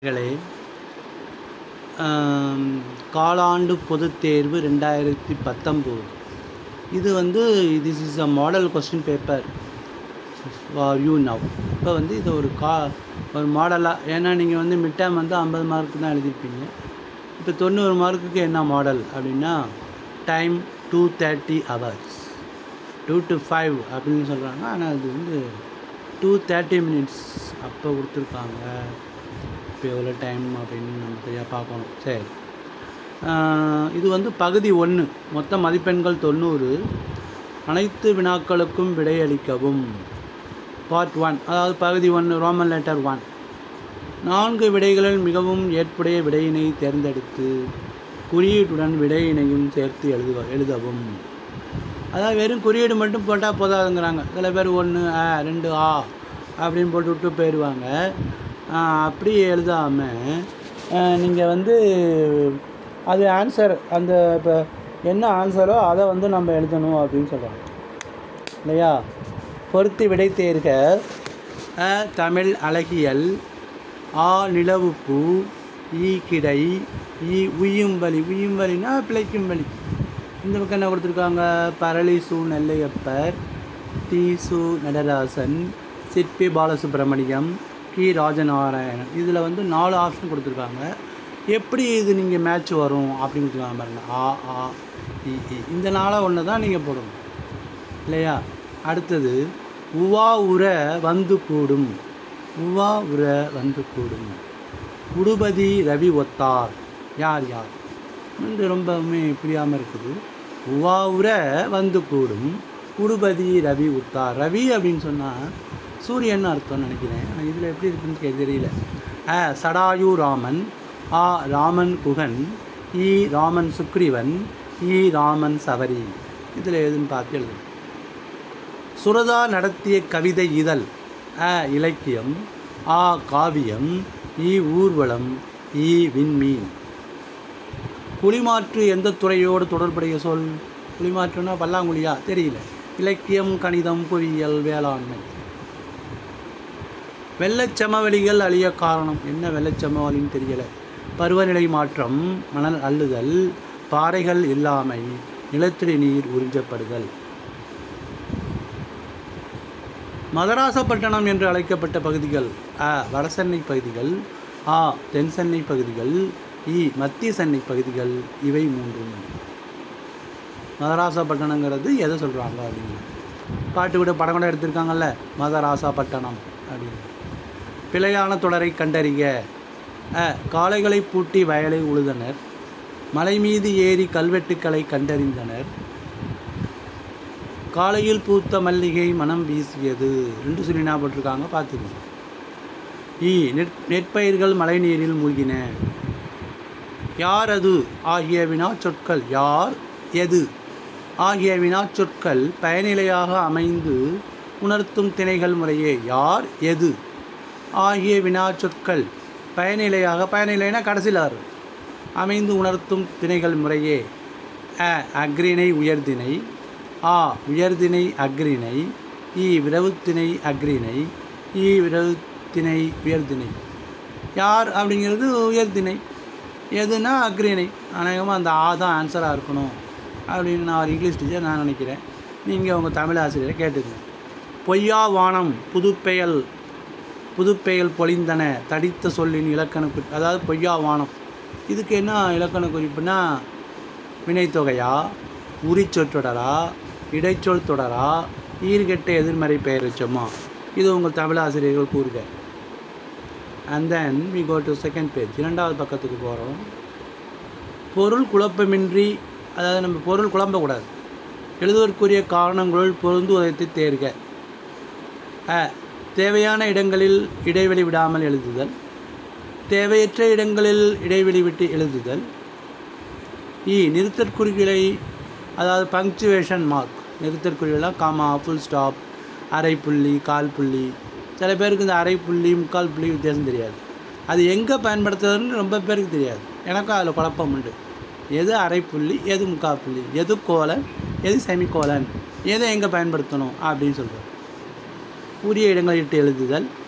களே காலாண்டு பொதுத் தேர்வு ரெண்டாயிரத்தி பத்தொம்போது இது வந்து this is a model question paper for you now இப்போ வந்து இது ஒரு கா ஒரு மாடலாக ஏன்னா நீங்கள் வந்து மிட் டேம் வந்து ஐம்பது மார்க்கு தான் எழுதியிருப்பீங்க இப்போ தொண்ணூறு மார்க்குக்கு என்ன மாடல் அப்படின்னா time two thirty hours two to five அப்படின்னு சொல்கிறாங்க ஆனால் அது வந்து டூ தேர்ட்டி மினிட்ஸ் அப்போ கொடுத்துருக்காங்க இப்போ எவ்வளோ டைம் அப்படின்னு நம்ம சரியாக பார்க்கணும் சரி ஆஹ் இது வந்து பகுதி ஒன்று மொத்த மதிப்பெண்கள் தொண்ணூறு அனைத்து வினாக்களுக்கும் விடையளிக்கவும் பார்ட் ஒன் அதாவது பகுதி ஒன்று ரோமன் லெட்டர் ஒன் நான்கு விடைகளில் மிகவும் ஏற்புடைய விடையினை தேர்ந்தெடுத்து குறியீட்டுடன் விடையினையும் சேர்த்து எழுதுவ எழுதவும் அதாவது வெறும் குறியீடு மட்டும் போட்டால் போதாதுங்கிறாங்க சில பேர் ஒன்று ஆ ரெண்டு ஆ அப்படின்னு போட்டு விட்டு போயிடுவாங்க ஆ, அப்படி எழுதாமல் நீங்கள் வந்து அது ஆன்சர் அந்த இப்போ என்ன ஆன்சரோ அதை வந்து நம்ம எழுதணும் அப்படின்னு சொல்கிறாங்க இல்லையா பொருத்தி விடை தேர்க அ தமிழ் அழகியல் ஆ நிலவுப்பூ ஈ கிடை ஈ உய்யும் வலி உய்யும் வலினா பிழைக்கும் வலி இந்த பக்கம் என்ன கொடுத்துருக்காங்க பரளி சு நெல்லையப்பர் டி சு நடராசன் சிற்பி பாலசுப்ரமணியம் கி ராஜநாராயணன் இதில் வந்து நாலு ஆப்ஷன் கொடுத்துருக்காங்க எப்படி இது நீங்கள் மேட்ச் வரும் அப்படின்னு கொடுத்துருக்காங்க பாருங்க ஆ ஆ இ இ இந்த நாளாக ஒன்று தான் நீங்கள் போடணும் இல்லையா அடுத்தது உவா உர வந்து கூடும் உவா உர வந்து கூடும் உடுபதி ரவி ஒத்தார் யார் யார் வந்து ரொம்பவுமே புரியாமல் இருக்குது உவா உர வந்து கூடும் உடுபதி ரவி உத்தார் ரவி அப்படின்னு சொன்னால் சூரியன் அர்த்தம்னு நினைக்கிறேன் ஆனால் இதில் எப்படி இருக்குன்னு கே- தெரியல அ சடாயு ராமன் ஆ ராமன் குகன் இ ராமன் சுக்ரீவன் இ ராமன் சவரி இதில் எதுன்னு பார்த்து எழுதணும் சுரதா நடத்திய கவிதை இதழ் அ இலக்கியம் ஆ காவியம் இ ஊர்வலம் இ விண்மீன் புலிமாற்று எந்த துறையோடு தொடர்புடைய சொல் புலிமாற்றுனா பல்லாங்குழியா தெரியல இலக்கியம் கணிதம் பொறியியல் வேளாண்மை வெள்ளச்சமவெளிகள் அழிய காரணம் என்ன வெள்ளச்சமவெளின்னு தெரியல பருவநிலை மாற்றம் மணல் அள்ளுதல் பாறைகள் இல்லாமை நிலத்தடி நீர் உறிஞ்சப்படுதல் மதராசப்பட்டினம் என்று அழைக்கப்பட்ட பகுதிகள் அ வடசென்னை பகுதிகள் ஆ தென் சென்னை பகுதிகள் இ மத்திய சென்னை பகுதிகள் இவை மூன்றும் மதராசப்பட்டினங்கிறது எதை சொல்கிறாங்க அப்படின்னு பாட்டு விட படம் கூட எடுத்திருக்காங்கல்ல மதராசப்பட்டினம் அப்படின்னு பிழையான தொடரை கண்டறிக அ காளைகளை பூட்டி வயலை உழுதனர் மலை மீது ஏறி கல்வெட்டுக்களை கண்டறிந்தனர் காலையில் பூத்த மல்லிகை மனம் வீசியது ரெண்டு சொல்லி ஞாபகப்பட்டிருக்காங்க பார்த்துக்கோங்க இ நெற் நெற்பயிர்கள் மழைநீரில் மூழ்கின யார் அது ஆகிய வினாச்சொற்கள் யார் எது ஆகிய வினாச்சொற்கள் பயனிலையாக அமைந்து உணர்த்தும் திணைகள் முறையே யார் எது ஆகிய வினாச்சொற்கள் பயனிலையாக பயனிலைனா கடைசியில் வரும் அமைந்து உணர்த்தும் திணைகள் முறையே அ அக்ரிணை உயர்திணை ஆ உயர்திணை அக்ரிணை இ விரவுத்திணை அக்ரிணை இ விரவுத்திணை உயர்திணை யார் அப்படிங்கிறது உயர்திணை எதுனா அக்ரிணை அநேகமாக அந்த ஆ தான் ஆன்சராக இருக்கணும் அப்படின்னு நான் ஒரு இங்கிலீஷ் டீச்சர் நான் நினைக்கிறேன் நீங்கள் உங்கள் தமிழ் ஆசிரியரை கேட்டுங்க பொய்யா வானம் புதுப்பெயல் புதுப்பெயல் பொழிந்தன தடித்த சொல்லின் இலக்கண குறிப்பு அதாவது பொய்யா வானம் இதுக்கு என்ன இலக்கண குறிப்புனா வினைத்தொகையா உரிச்சொற்றொடரா இடைச்சொல் தொடரா ஈர்கெட்ட எதிர்மறை பெயரெச்சமா இது உங்கள் தமிழ் ஆசிரியர்கள் கூறுக and then we go to second page இரண்டாவது பக்கத்துக்கு போகிறோம் பொருள் குழப்பமின்றி அதாவது நம்ம பொருள் குழம்பக்கூடாது எழுதுவதற்குரிய காரணங்களுள் பொருந்துவதத்தை தேர்க அ தேவையான இடங்களில் இடைவெளி விடாமல் எழுதுதல் தேவையற்ற இடங்களில் இடைவெளி விட்டு எழுதுதல் இ நிறுத்தற்குறிகளை அதாவது பங்க்சுவேஷன் மார்க் நிறுத்தற்குறிகளாம் காமா ஃபுல் ஸ்டாப் அரை புள்ளி கால் புள்ளி சில பேருக்கு இந்த அரை புள்ளி முக்கால் புள்ளி வித்தியாசம் தெரியாது அது எங்கே பயன்படுத்துறதுன்னு ரொம்ப பேருக்கு தெரியாது எனக்கும் அதில் குழப்பம் உண்டு எது அரை புள்ளி எது முக்கால் புள்ளி எது கோலன் எது செமிகோலன் எதை எங்கே பயன்படுத்தணும் அப்படின்னு சொல்கிறோம் உரிய இடங்களிட்டு எழுதுதல்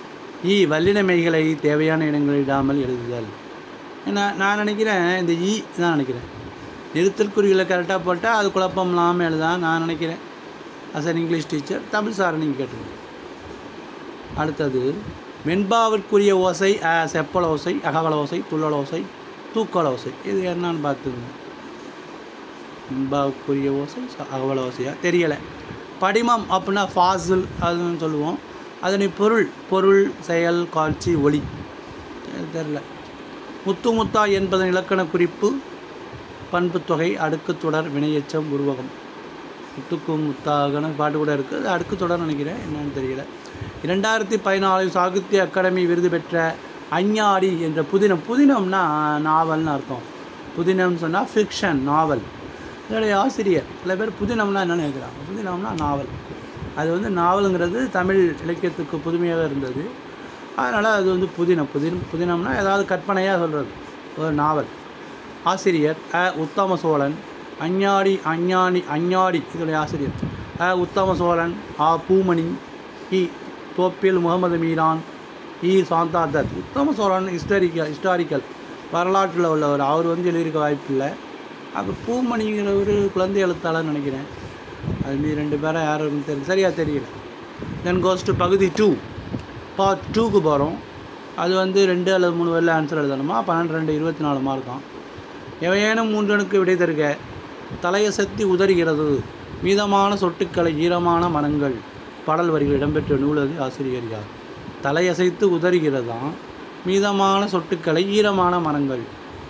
ஈ வல்லினமைகளை தேவையான இடங்களில் இடாமல் எழுதுதல் ஏன்னா நான் நினைக்கிறேன் இந்த ஈ தான் நினைக்கிறேன் நிறுத்தல் குறிகளை கரெக்டாக போட்டால் அது குழப்பம் இல்லாமல் எழுதான் நான் நினைக்கிறேன் as an English teacher Tamil சாரை நீங்கள் கேட்டுக்கோங்க அடுத்தது வெண்பாவிற்குரிய ஓசை அ, செப்பல் ஓசை அகவல ஓசை துள்ளல் ஓசை தூக்கல் ஓசை இது என்னன்னு பார்த்துங்க வெண்பாவுக்குரிய ஓசை ச- அகவல ஓசையா தெரியலை படிமம் அப்படின்னா ஃபாசில் அதுன்னு சொல்லுவோம் அதனை பொருள் பொருள் செயல் காட்சி ஒளி தெ- தெரில முத்து முத்தா என்பதன் இலக்கண குறிப்பு பண்புத்தொகை அடுக்கு தொடர் வினையெச்சம் உருவகம் முத்துக்கும் முத்தாகன பாட்டு கூட இருக்குது அது அடுக்கு தொடர் நினைக்கிறேன் என்னன்னு தெரியல இரண்டாயிரத்தி பதினாலு சாகித்ய அகாடமி விருது பெற்ற அஞ்ஞாடி என்ற புதினம் புதினம்னா நாவல்னு அர்த்தம் புதினம் சொன்னால் ஃபிக்ஷன் நாவல் இதோடைய ஆசிரியர் சில பேர் புதினம்னா என்னென்னு கேட்குறாங்க புதினம்னா நாவல் அது வந்து நாவலுங்கிறது தமிழ் இலக்கியத்துக்கு புதுமையாக இருந்தது அதனால் அது வந்து புதினம் புதினம் புதினம்னா ஏதாவது கற்பனையாக சொல்கிறது ஒரு நாவல் ஆசிரியர் அ உத்தம சோழன் அஞ்ஞாடி அஞ்ஞானி அஞ்ஞாடி இதனுடைய ஆசிரியர் அ உத்தம சோழன் ஆ பூமணி இ தோப்பில் முகமது மீரான் இ சாந்தா தத் உத்தம சோழன் ஹிஸ்டாரிக்கல் ஹிஸ்டாரிக்கல் வரலாற்றில் உள்ளவர் அவர் வந்து எழுதியிருக்க வாய்ப்பில்லை அப்போ பூமணிங்கிற ஒரு குழந்தை எழுத்தாளர் நினைக்கிறேன் அது மீது ரெண்டு பேரும் யாரும் தெரியல சரியாக தெரியல தென் கோஸ் டு பகுதி டூ பார்ட் டூக்கு போகிறோம் அது வந்து ரெண்டு அல்லது மூணு வரையில் ஆன்சர் எழுதணுமா பன்னெண்டு ரெண்டு இருபத்தி நாலு மார்க்கம் எவையேனும் மூன்றனுக்கு விடை தருக தலையசத்தி உதறுகிறது மீதமான சொட்டுக்களை ஈரமான மனங்கள் பாடல் வரிகள் இடம்பெற்ற நூலது ஆசிரியர் யார் தலையசைத்து உதறுகிறதாம் மீதமான சொட்டுக்களை ஈரமான மனங்கள்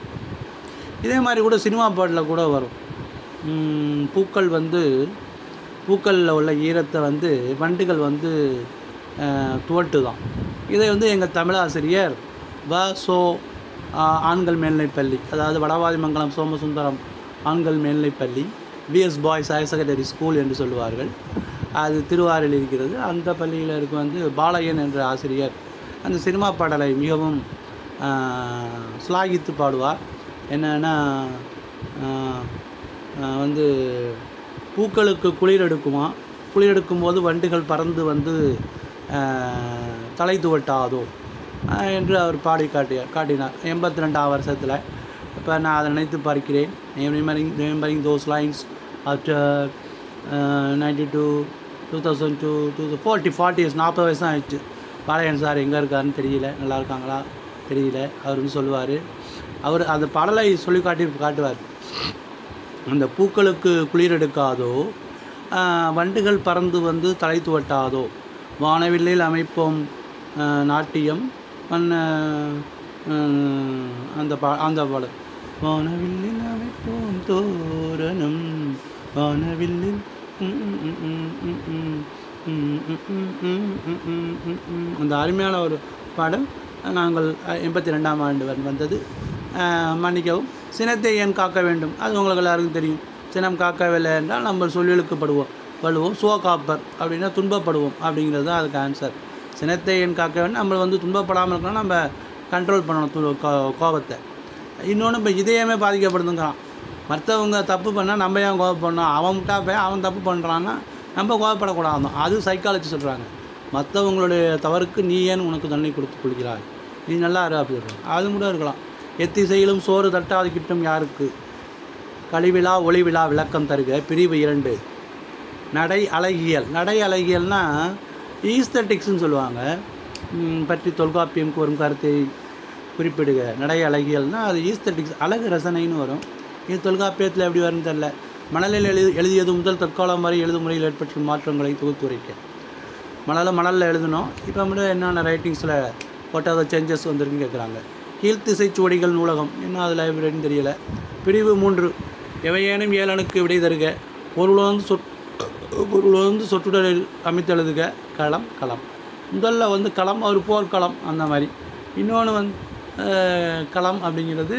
இதே மாதிரி கூட சினிமா பாட்டில் கூட வரும் உம், பூக்கள் வந்து பூக்களில் உள்ள ஈரத்தை வந்து வண்டுகள் வந்து அஹ், துவட்டுதான் இதை வந்து எங்கள் தமிழாசிரியர் வ சோ ஆஹ், ஆண்கள் மேல்நிலைப்பள்ளி அதாவது வடவாதிமங்கலம் சோமசுந்தரம் ஆண்கள் மேல்நிலைப்பள்ளி VS boys higher secondary school என்று சொல்லுவார்கள் அது திருவாரூரில் இருக்கிறது அந்த பள்ளியில் இருக்க வந்து பாலையன் என்ற ஆசிரியர் அந்த சினிமா பாடலை மிகவும் ஆஹ், சிலாகித்து பாடுவார் என்னன்னா ஆஹ், ஆஹ், வந்து பூக்களுக்கு குளிர் எடுக்குமா குளிர் எடுக்கும்போது வண்டுகள் பறந்து வந்து ஆஹ், தலை துவட்டாதோ ஆஹ், என்று அவர் பாடி காட்டியார் காட்டினார் எண்பத்தி ரெண்டாம் வருஷத்தில் இப்போ நான் அதை நினைத்து பார்க்கிறேன் remembering remembering those lines after ninety two two thousand two two forty forty years நாற்பது வயசு தான் ஆயிடுச்சு பாளையன் சார் எங்கே இருக்காருன்னு தெரியல நல்லா இருக்காங்களா தெரியல அவர் வந்து சொல்லுவார் அவர் அந்த பாடலை சொல்லி காட்டி காட்டுவார் அந்த பூக்களுக்கு குளிர் எடுக்காதோ ஆஹ், வண்டுகள் பறந்து வந்து தலை துவட்டாதோ வானவில்லில் அமைப்போம் ஆஹ், நாட்டியம் மன்ன ஆஹ், அந்த பா அந்த பாடல் வானவில்லில் அமைப்போம் தோரணம் வானவில்லில் ம், ம், ம், ம், ம், ம், ம், ம், ம், ம், ம், ம், ம், ம். அந்த அருமையான ஒரு பாடல் நாங்கள் எண்பத்தி ரெண்டாம் ஆண்டு வந்து- வந்தது ஆஹ், மன்னிக்கவும் சினத்தை ஏன் காக்க வேண்டும் அது உங்களுக்கு எல்லாருக்கும் தெரியும் சினம் காக்கவில்லை என்றால் நம்ம சொல்லிழுக்கப்படுவோம் படுவோம் சுவ காப்பர் அப்படின்னா துன்பப்படுவோம் அப்படிங்கிறது தான் அதுக்கு ஆன்சர் சினத்தை ஏன் காக்க வேண்டும் நம்ம வந்து துன்பப்படாமல் இருக்கணும் நம்ம கண்ட்ரோல் பண்ணணும் து- கோ- கோபத்தை இன்னொன்று இப்போ இதயமே பாதிக்கப்படுதுங்கிறான் மற்றவங்க தப்பு பண்ணால் நம்ம ஏன் கோவப்படணும் அவன் முட்டா போய் அவன் தப்பு பண்ணுறான்னா நம்ம கோவப்படக்கூடாது அது சைக்காலஜி சொல்கிறாங்க மற்றவங்களுடைய தவறுக்கு நீ ஏன் உனக்கு தண்டனை கொடுத்து கொள்கிறாய் நீ நல்லா இரு அப்படி சொல்கிறாங்க அது கூட இருக்கலாம் எத்திசையிலும் சோறு தட்டாது கிட்டும் யாருக்கு கழிவிழா ஒளிவிழா விளக்கம் தருக பிரிவு இரண்டு நடை அழகியல் நடை அழகியல்னா ஈஸ்தட்டிக்ஸ்னு சொல்லுவாங்க ம், பற்றி தொல்காப்பியம் கூறும் கருத்தை குறிப்பிடுக நடை அழகியல்னா அது ஈஸ்தட்டிக்ஸ் அழகு ரசனைன்னு வரும் இது தொல்காப்பியத்தில் எப்படி வரும்னு தெரில மணலில் எழுதி எழுதியது முதல் தற்காலம் வரை எழுதும் முறையில் ஏற்பட்ட மாற்றங்களை தொகுத்துரைக்க மணலில் மணலில் எழுதணும் இப்போ மட்டும் என்னென்ன ரைட்டிங்ஸில் வாட் ஆர் த சேஞ்சஸ் வந்திருக்குன்னு கேட்குறாங்க கீழ்த்திசை சுவடிகள் நூலகம் என்ன அது லைப்ரரின்னு தெரியல பிரிவு மூன்று எவையேனும் ஏழனுக்கு விடை தருக பொருளந்து சொற் பொருளந்து சொற்றுடலில் அமைத்து எழுதுக களம் களம் முதல்ல வந்து களம் ஒரு போர்க்களம் அந்த மாதிரி இன்னொன்று வந்து அஹ், களம் அப்படிங்கிறது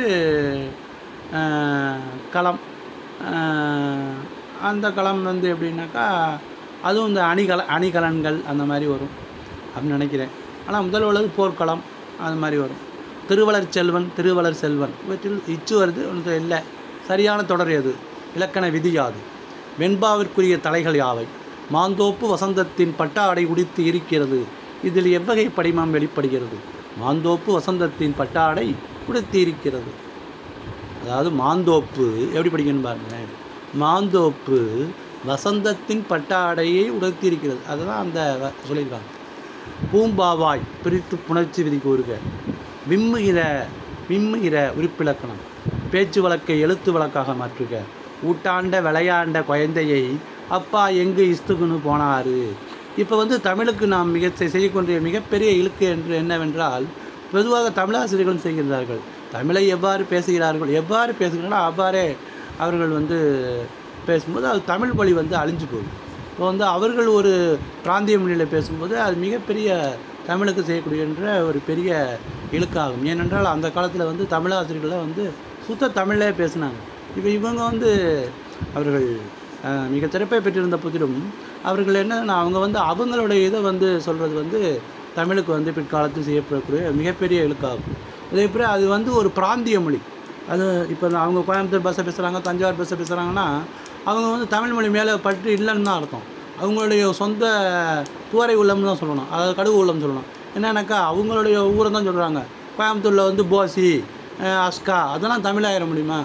அஹ், களம் அஹ், அந்த களம் வந்து எப்படின்னாக்கா அதுவும் இந்த அணிகல அணிகலன்கள் அந்த மாதிரி வரும் அப்படின்னு நினைக்கிறேன் ஆனால் முதல் உள்ளது போர்க்களம் அது மாதிரி வரும் திருவளர் செல்வன் திருவளர் செல்வன் இவற்றில் இச்சு வருது ஒன்று இல்லை சரியான தொடர் எது இலக்கண விதி யாது வெண்பாவிற்குரிய தலைகள் யாவை மாந்தோப்பு வசந்தத்தின் பட்டாடை உடித்து இருக்கிறது இதில் எவ்வகை படிமம் வெளிப்படுகிறது மாந்தோப்பு வசந்தத்தின் பட்டாடை உடுத்தியிருக்கிறது அதாவது மாந்தோப்பு எப்படி படிக்கணும் பாருங்க மாந்தோப்பு வசந்தத்தின் பட்டாடையை உடுத்தியிருக்கிறது அதுதான் அந்த வ- சொல்லியிருக்காங்க பூம்பாவாய் பிரித்து புணர்ச்சி விதி கூறுக விம்முகிற விம்முகிற உறுப்பிலக்கணம் பேச்சு வழக்கை எழுத்து வழக்காக மாற்றுக ஊட்டாண்ட விளையாண்ட குழந்தையை அப்பா எங்கு இஸ்துக்குன்னு போனாரு இப்போ வந்து தமிழுக்கு நாம் மிக செ- செய்யக்கூடிய மிகப்பெரிய இழுக்கு என்று என்னவென்றால் பொதுவாக தமிழாசிரியர்களும் செய்கின்றார்கள் தமிழை எவ்வாறு பேசுகிறார்கள் எவ்வாறு பேசுகிறார்களோ அவ்வாறே அவர்கள் வந்து பேசும்போது அது தமிழ் மொழி வந்து அழிஞ்சு போகுது இப்போ வந்து அவர்கள் ஒரு பிராந்திய மொழியில் பேசும்போது அது மிகப்பெரிய தமிழுக்கு செய்யக்கூடிய ஒரு பெரிய இழுக்காகும் ஏனென்றால் அந்த காலத்தில் வந்து தமிழாசிரியர்களை வந்து சுத்த தமிழே பேசினாங்க இப்போ இவங்க வந்து அவர்கள் அஹ், மிக சிறப்பை பெற்றிருந்த போதிலும் அவர்கள் என்னன்னா அவங்க வந்து அவங்களுடைய இதை வந்து சொல்கிறது வந்து தமிழுக்கு வந்து பிற்காலத்தில் செய்யப்படக்கூடிய மிகப்பெரிய இழுக்காகும் அதே போல் அது வந்து ஒரு பிராந்திய மொழி அது இப்போ அவங்க கோயம்புத்தூர் பஸ்ஸை பேசுகிறாங்க தஞ்சாவூர் பஸ்ஸை பேசுகிறாங்கன்னா அவங்க வந்து தமிழ் மொழி மேலே பற்று இல்லைன்னு தான் அர்த்தம் அவங்களுடைய சொந்த துவரை உள்ளம்னு தான் சொல்லணும் அதாவது கடுகு உள்ளம் சொல்லணும் என்னன்னாக்கா அவங்களுடைய ஊரை தான் சொல்கிறாங்க கோயம்புத்தூரில் வந்து போசி அஹ் அஸ்கா அதெல்லாம் தமிழாயிர முடியுமா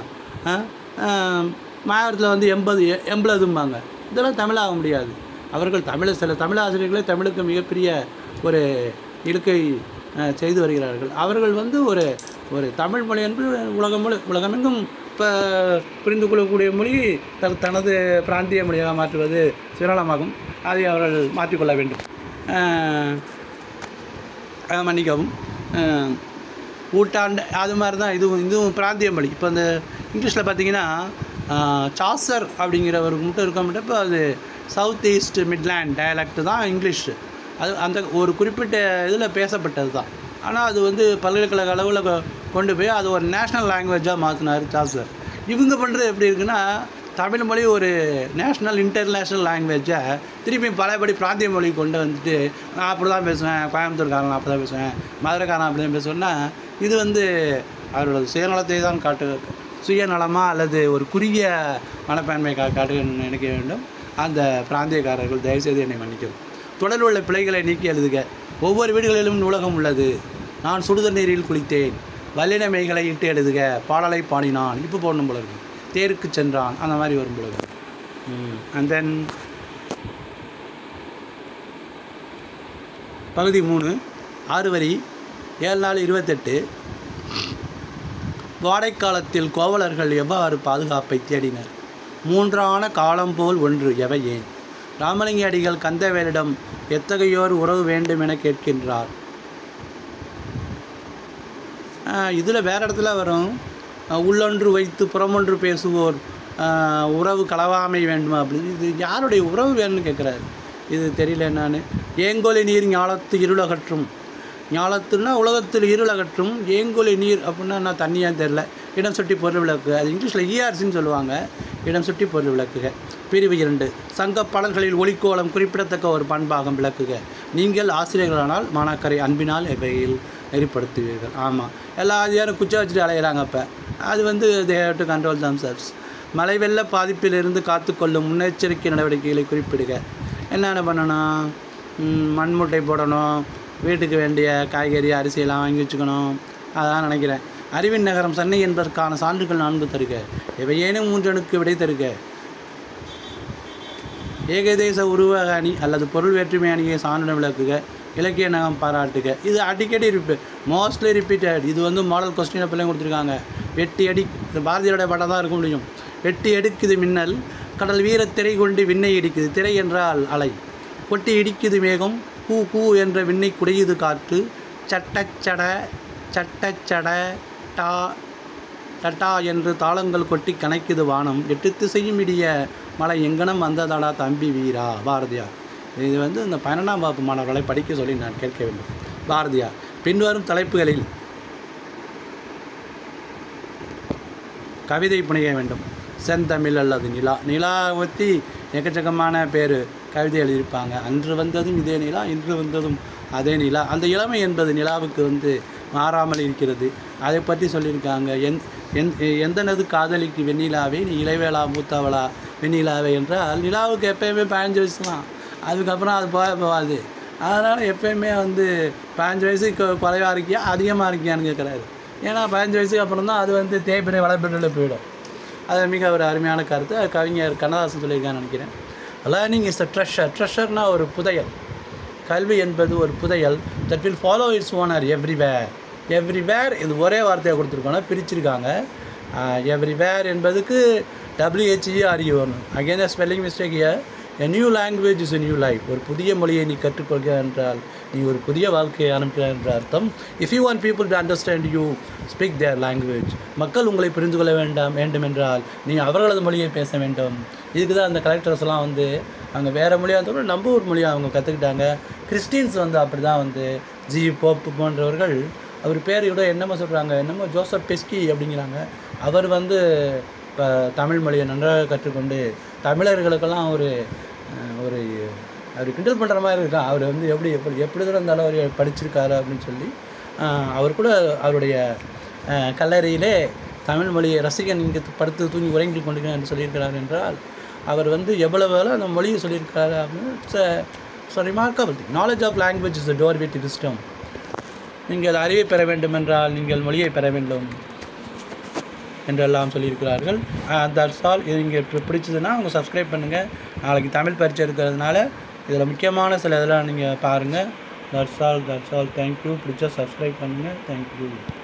மாவட்டத்தில் வந்து எண்பது எண்பதும்பாங்க இதெல்லாம் தமிழாக முடியாது அவர்கள் தமிழ் சில தமிழ் ஆசிரியர்களே தமிழுக்கு மிகப்பெரிய ஒரு இழுக்கை அஹ், செய்து வருகிறார்கள் அவர்கள் வந்து ஒரு ஒரு தமிழ் மொழி என்று உலகம் முழு உலகமெங்கும் இப்போ புரிந்து கொள்ளக்கூடிய மொழி த தனது பிராந்திய மொழியாக மாற்றுவது சிரளமாகும் அதை அவர்கள் மாற்றிக்கொள்ள வேண்டும் அஹ், அஹ், மன்னிக்கவும் அஹ், ஊட்டாண்ட அது மாதிரி தான் இதுவும் இதுவும் பிராந்திய மொழி இப்போ இந்த இங்கிலீஷில் பார்த்தீங்கன்னா சாசர் அப்படிங்கிறவருக்கு மட்டும் இருக்க மட்டும் இப்போ அது சவுத் ஈஸ்ட் மிட்லேண்ட் டயலக்ட் தான் இங்கிலீஷ் அது அந்த ஒரு குறிப்பிட்ட இதில் பேசப்பட்டது தான் ஆனால் அது வந்து பல்கலைக்கழக அளவில் கொ- கொண்டு போய் அது ஒரு நேஷ்னல் லாங்குவேஜாக மாற்றினார் சாசர் இவங்க பண்ணுறது எப்படி இருக்குன்னா தமிழ் மொழி ஒரு நேஷ்னல் இன்டர்நேஷ்னல் லாங்குவேஜை திருப்பி பலபடி பிராந்திய மொழி கொண்டு வந்துட்டு நான் அப்படி தான் பேசுவேன் கோயம்புத்தூர்காரன் அப்படி தான் பேசுவேன் மதுரைக்காரன் அப்படி தான் பேசுவேன்னா இது வந்து அவரோட சுயநலத்தை தான் காட்டு சுயநலமா அல்லது ஒரு குறுகிய மனப்பான்மை கா காட்டு நினைக்க வேண்டும் அந்த பிராந்தியக்காரர்கள் தயவுசெய்து என்னை மன்னிக்கவும் தொடர்பு உள்ள பிழைகளை நீக்கி எழுதுக ஒவ்வொரு வீடுகளிலும் நூலகம் உள்ளது நான் சுடுதண்ணீரில் நீரில் குளித்தேன் வல்லினமைகளை இட்டு எழுதுக பாடலை பாடினான் இப்போ போடணும் போல இருக்கு தேருக்கு சென்றான் அந்த மாதிரி வரும் போல இருக்கு அண்ட் தென் பகுதி மூணு ஆறு வரி ஏழு நாள் இருபத்தெட்டு வாடைக்காலத்தில் கோவலர்கள் எவ்வாறு பாதுகாப்பை தேடினர் மூன்றான காலம் போல் ஒன்று எவை ஏன் ராமலிங்க அடிகள் கந்தவேலிடம் எத்தகையோர் உறவு வேண்டும் என கேட்கின்றார் இதில் வேறு இடத்துல வரும் அஹ், உள்ளொன்று வைத்து புறமொன்று பேசுவோர் அஹ், உறவு கலவாமை வேண்டுமா அப்படின்னு இது யாருடைய உறவு வேணும்னு கேட்குறாரு இது தெரியல நான் ஏங்கோலி நீர் ஞாலத்து இருளகற்றும் ஞாலத்துன்னா உலகத்தில் இருளகற்றும் ஏங்கோலி நீர் அப்படின்னா நான் தண்ணியான்னு தெரில இடம் சுட்டி பொருள் விளக்கு அது இங்கிலீஷில் இஆர்சின்னு சொல்லுவாங்க இடம் சுட்டி பொருள் விளக்குக பிரிவு இரண்டு சங்க பாடல்களில் ஒளிக்கோலம் குறிப்பிடத்தக்க ஒரு பண்பாகம் விளக்குக நீங்கள் ஆசிரியர்களானால் மாணாக்கரை அன்பினால் எவையில் நெறிப்படுத்துவீர்கள் ஆமாம் எல்லா அதிகாரம் குச்சை வச்சுட்டு அலையிறாங்க அப்போ அது வந்து தே டு கண்ட்ரோல் தம்செல்ஸ் மழை வெள்ள பாதிப்பிலிருந்து காத்துக்கொள்ளும் முன்னெச்சரிக்கை நடவடிக்கைகளை குறிப்பிடுக என்னென்ன பண்ணணும் ம், மண்முட்டை போடணும் வீட்டுக்கு வேண்டிய காய்கறி அரிசியெல்லாம் வாங்கி வச்சுக்கணும் அதான் நினைக்கிறேன் அறிவின் நகரம் சென்னை என்பதற்கான சான்றுகள் நான்கு தருக எவையேனும் மூன்றனுக்கு விடை தருக ஏகதேச உருவ அணி அல்லது பொருள் வேற்றுமை அணியை சான்றிதழ் விளக்குக இலக்கிய நகம் பாராட்டுக இது அடிக்கடி ரிப்பீ மோஸ்ட்லி ரிப்பீட்டட் இது வந்து மாடல் கொஸ்டின் பிள்ளைங்க கொடுத்துருக்காங்க வெட்டி அடி இது பாரதியோட படம் தான் இருக்க முடியும் வெட்டி எடுக்குது மின்னல் கடல் வீர திரை கொண்டு விண்ணை இடிக்குது திரை என்றால் அலை கொட்டி இடிக்குது மேகம் பூ பூ என்ற விண்ணை குடையுது காற்று சட்டச்சட சட்டச்சட டா டட்டா என்று தாளங்கள் கொட்டி கணக்குது வானம் எட்டு திசையும் இடிய மலை எங்கனம் வந்ததாடா தம்பி வீரா பாரதியார் இது வந்து இந்த பன்னெண்டாம் வகுப்பு மாணவர்களை படிக்க சொல்லி நான் கேட்க வேண்டும் பாரதியார் பின்வரும் தலைப்புகளில் கவிதை புனைய வேண்டும் செந்தமிழ் அல்லது நிலா நிலா பற்றி எக்கச்சக்கமான பேர் கவிதை எழுதியிருப்பாங்க அன்று வந்ததும் இதே நிலா இன்று வந்ததும் அதே நிலா அந்த இளமை என்பது நிலாவுக்கு வந்து மாறாமல் இருக்கிறது அதை பற்றி சொல்லியிருக்காங்க எந் எந் எந்தனது காதலிக்கு வெண்ணிலாவே நீ இளைவேளா மூத்தவளா வெண்ணிலாவே என்றால் நிலாவுக்கு எப்பயுமே பதினஞ்சு வயசு தான் அதுக்கப்புறம் அது போக போகாது அதனால் எப்பயுமே வந்து பதினஞ்சு வயசுக்கு குறைவாக இருக்கியா அதிகமாக இருக்கியான்னு கேட்குறாரு ஏன்னா பதினஞ்சு வயசுக்கு அப்புறம் தான் அது வந்து தேய்பிரை வளர்பிறையில் போயிடும் அது மிக ஒரு அருமையான கருத்து அது கவிஞர் கண்ணதாசன் சொல்லியிருக்கான்னு நினைக்கிறேன் லேர்னிங் இஸ் அ ட்ரெஷர் ட்ரெஷர்னா ஒரு புதையல் கல்வி என்பது ஒரு புதையல் that will follow its owner everywhere everywhere இது ஒரே வார்த்தையை கொடுத்துருக்கோன்னா பிரிச்சிருக்காங்க எவ்ரிவேர் என்பதுக்கு டபிள்யூஹெச்இஆர்இ வரணும் again spelling mistake year a new language is a new life ஒரு புதிய மொழியை நீ கற்றுக்கொள்கிறாய் என்றால் நீ ஒரு புதிய வாழ்க்கையை ஆரம்பிக்கிறாய் என்ற அர்த்தம் if you want people to understand you speak their language மக்கள் உங்களை புரிந்து கொள்ள வேண்டாம் வேண்டும் என்றால் நீ அவர்களது மொழியை பேச வேண்டும் இதுக்கு தான் அந்த கலெக்டர்ஸ்லாம் வந்து அங்கே வேறு மொழியாக இருந்தாலும் நம்ம ஊர் மொழியை அவங்க கற்றுக்கிட்டாங்க கிறிஸ்டின்ஸ் வந்து அப்படி தான் வந்து ஜி போப் போன்றவர்கள் அவர் பேர் கூட என்னமோ சொல்கிறாங்க என்னமோ ஜோசப் பெஸ்கி அப்படிங்கிறாங்க அவர் வந்து இப்போ தமிழ் மொழியை நன்றாக கற்றுக்கொண்டு தமிழர்களுக்கெல்லாம் ஒரு அஹ், ஒரு அவர் கிண்டல் பண்ணுற மாதிரி இருக்கா அவர் வந்து எப்படி எப்படி எப்படி தான் இருந்தாலும் அவர் படிச்சிருக்காரு அப்படின்னு சொல்லி அஹ், அவர் கூட அவருடைய அஹ், கல்லறையிலே தமிழ் மொழியை ரசிகன் இங்கே படுத்து தூங்கி உறங்கி கொண்டிருக்கிறேன் என்று சொல்லியிருக்கிறார் என்றால் அவர் வந்து எவ்வளவு வேலை அந்த மொழியை சொல்லியிருக்காரு அப்படின்னு it's remarkable knowledge of language is door with wisdom நீங்கள் அறிவை பெற வேண்டும் என்றால் நீங்கள் மொழியை பெற வேண்டும் என்றெல்லாம் சொல்லியிருக்கிறார்கள் தட்ஸ் ஆல் இது இங்கே பிடிச்சதுன்னா அவங்க சப்ஸ்கிரைப் பண்ணுங்கள் நாளைக்கு தமிழ் பரீட்சை இருக்கிறதுனால இதில் முக்கியமான சில இதெல்லாம் நீங்கள் பாருங்கள் that's all that's all thank you பிடிச்சா சப்ஸ்கிரைப் பண்ணுங்கள் தேங்க்யூ